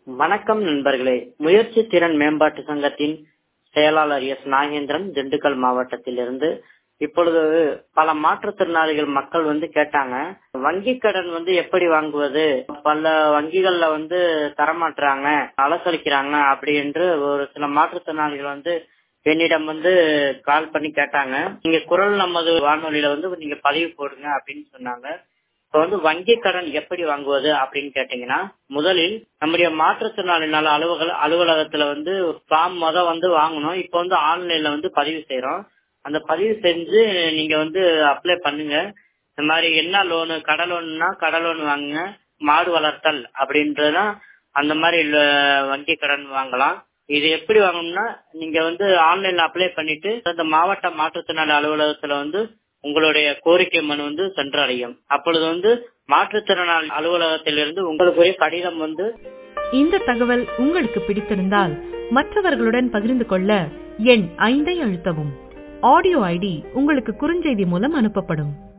வணக்கம் நண்பர்களே முயற்சி திறன் மேம்பாட்டு சங்கத்தின் செயலாளர் எஸ் நாகேந்திரன் திண்டுக்கல் மாவட்டத்திலிருந்து இப்பொழுது பல மாற்றுத்திறனாளிகள் மக்கள் வந்து கேட்டாங்க வங்கி கடன் வந்து எப்படி வாங்குவது பல வங்கிகள்ல வந்து தரமாட்டுறாங்க அலசலிக்கிறாங்க அப்படி என்று ஒரு சில மாற்றுத்திறனாளிகள் வந்து என்னிடம் வந்து கால் பண்ணி கேட்டாங்க நீங்க குரல் நமது வானொலியில வந்து நீங்க பதிவு போடுங்க அப்படின்னு சொன்னாங்க இப்ப வந்து வங்கி கடன் எப்படி வாங்குவது அப்படின்னு கேட்டீங்கன்னா முதலில் நம்முடைய மாற்றுத்திறனாளி நல அலுவலக அலுவலகத்துல வந்து ஃபார்ம் முத வந்து வாங்கணும் இப்ப வந்து ஆன்லைன்ல வந்து பதிவு செய்யறோம் அந்த பதிவு செஞ்சு நீங்க வந்து அப்ளை பண்ணுங்க இந்த மாதிரி என்ன லோனு கடை லோன்னா கடை லோன் வாங்குங்க மாடு வளர்த்தல் அப்படின்றதுனா அந்த மாதிரி வங்கி கடன் வாங்கலாம் இது எப்படி வாங்கணும்னா நீங்க வந்து ஆன்லைன்ல அப்ளை பண்ணிட்டு அந்த மாவட்ட மாற்றுத்திறனாளி அலுவலகத்துல வந்து உங்களுடைய கோரிக்கை மனு வந்து சென்றடையும் அப்பொழுது வந்து மாற்றுத்திறனாளி அலுவலகத்திலிருந்து உங்களுக்கு கடிதம் வந்து இந்த தகவல் உங்களுக்கு பிடித்திருந்தால் மற்றவர்களுடன் பகிர்ந்து கொள்ள எண் ஐந்தை அழுத்தவும் ஆடியோ ஐடி உங்களுக்கு குறுஞ்செய்தி மூலம் அனுப்பப்படும்